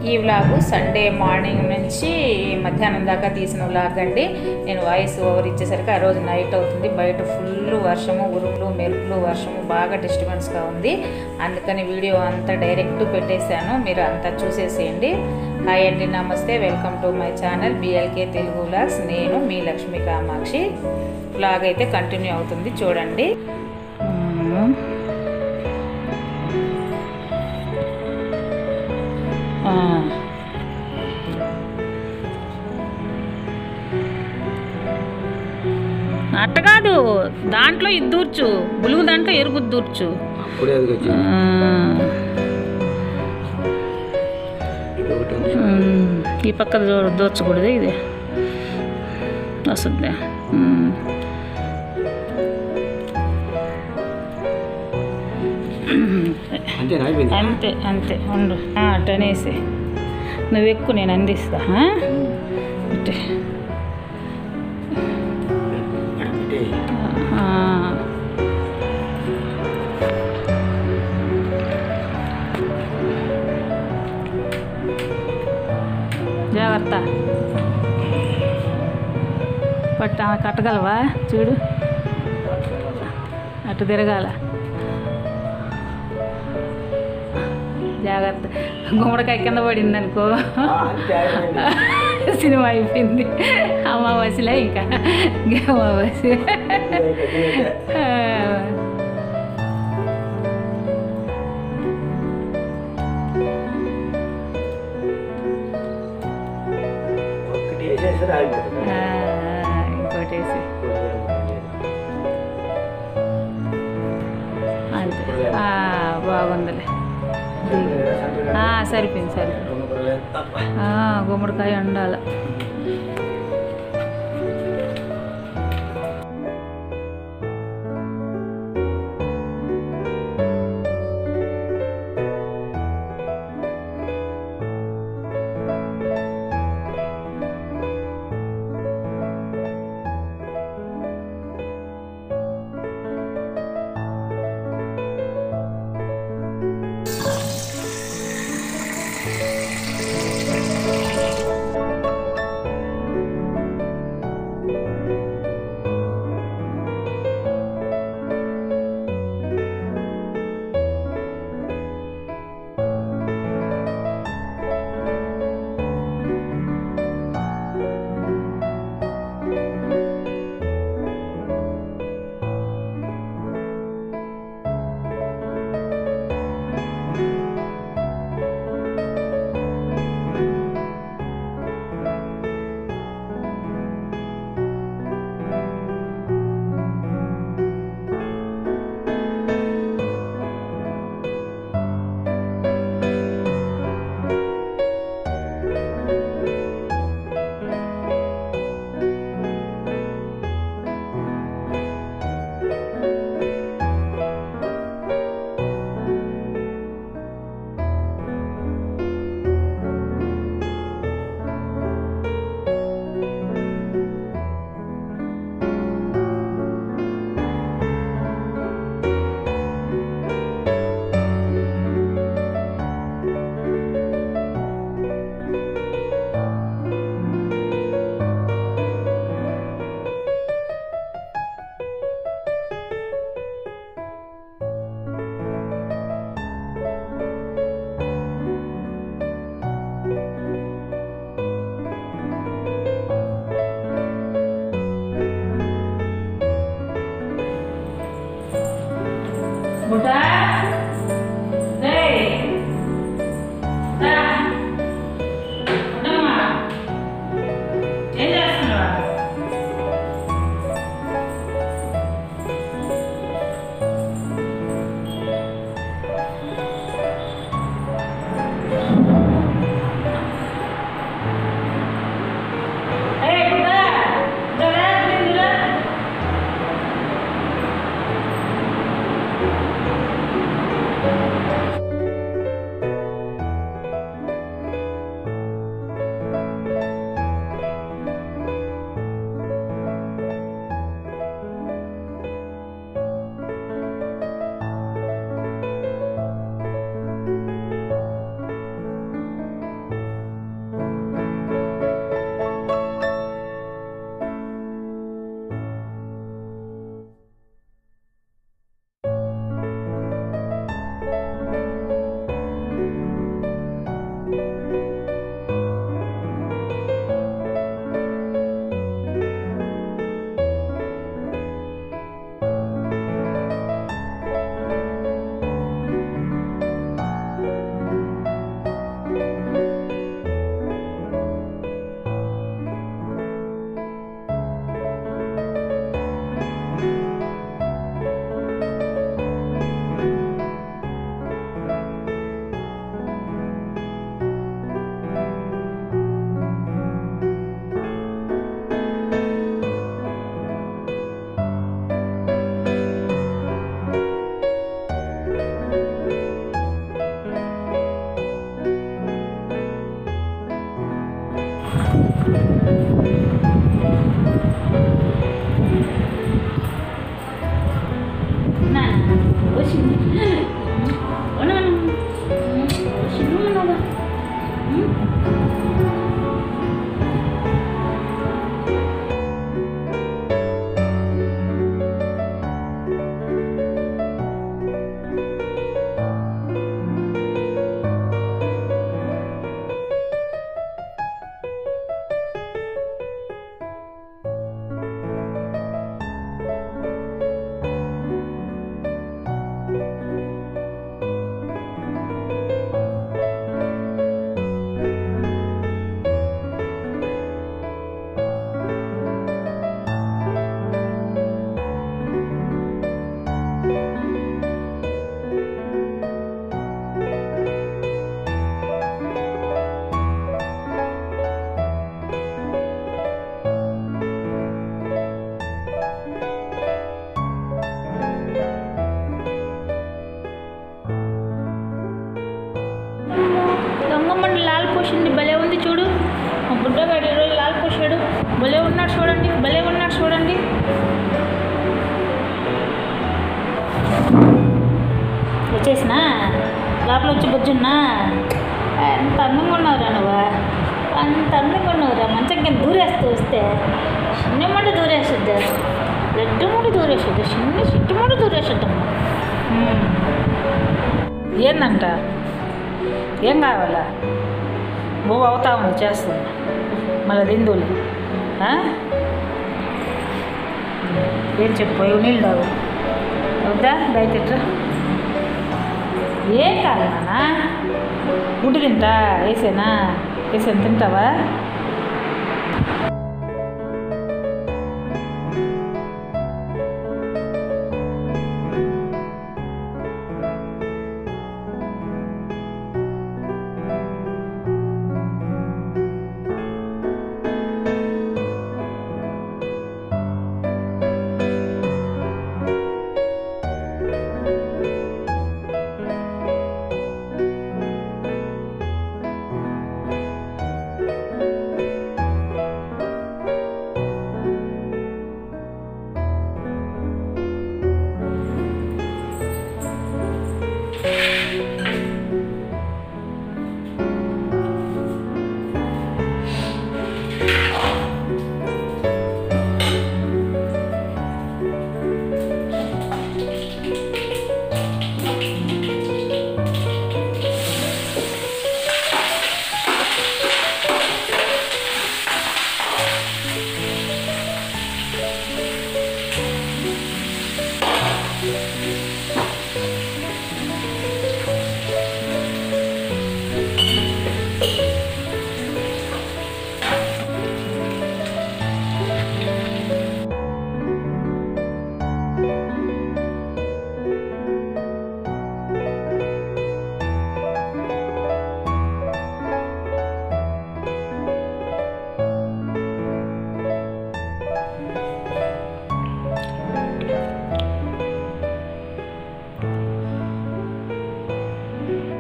ఈ vlog Sunday morning నుంచి మధ్యాహ్నం దాకా తీసిన వ్లాగ్ అండి నేను వాయిస్ ఓవర్ ఇచ్చేసరికి ఆ రోజు నైట్ అవుతుంది బయట ఫుల్ వర్షము ఉరుములు మెరుపులు వర్షము బాగా డిస్టర్బెన్స్గా ఉంది అందుకని వీడియో అంతా డైరెక్ట్ పెట్టేశాను మీరు అంతా చూసేసేయండి హాయ్ అండి నమస్తే welcome to my channel B L K Telugu vlogs నేను మీ లక్ష్మీ కామాక్షి వ్లాగ్ అయితే కంటిన్యూ అవుతుంది చూడండి మ్మ్. ఆ. అట్ట కాదు దాంట్లో ఇది దూర్చు బులుగు దాంట్లో ఎరుగు దూర్చు అప్పుడే అది వచ్చింది ఆ, ఇది ఒకటి ఉంది. ఉమ్, ఈ పక్క దూ- దూర్చకూడదు ఇది వస్తుంది ఉమ్. అంతేనా అయిపోయింది అంతే అంతే ఉండు ఆ, అట్టనేసి నువ్వు ఎక్కువ నేను అందిస్తా ఆ? ఇట్టే. అంటే ఆ. జాగ్రత్త పట్ట కట్టగలవా చూడు అటు తిరగాల జాగ్రత్త గుమ్మడికాయ కింద పడింది అనుకో అంతే అయిపోయింది సినిమా అయిపోయింది అమావాస్యలే ఇంకా ఇంకా అమావాస్య ఆ. ఒక్కటి వేసేస్తే ఆగిపోతుంది ఆ, ఇంకోటేసి అంతే ఆ, బాగుందిలే ఆ, సరిపోయింది సరిపోయింది ఆ, గుమ్మడికాయ ఉండాలి పోసింది భలే ఉంది చూడు మా బుడ్డగాడు ఈరోజు లాల్ పోసాడు భలే ఉన్నాడు చూడండి భలే ఉన్నాడు చూడండి వచ్చేసినా లోపల వచ్చి బుజ్జున్నా అంత అందంగా ఉన్నావురా నువ్వు అంత అందంగా ఉన్నావురా మంచం కింద దూరేస్తూ వస్తే చిన్న మంట దూరేస్తుంది లడ్డు ముడి దూరేస్తుంది చిన్న చిట్టు ముడి దూరేస్తుందమ్మా ఏందంట ఏం కావాలా బువ్వ అవుతా ఉంది చేస్తుంది మళ్ళీ దిందులు ఏం చెప్పు ఇవి నీళ్ళు తాగు వద్దా దయతిట్రా ఏం కాదు నాన్న గుడ్డు తింటా వేసేనా వేసాను తింటావా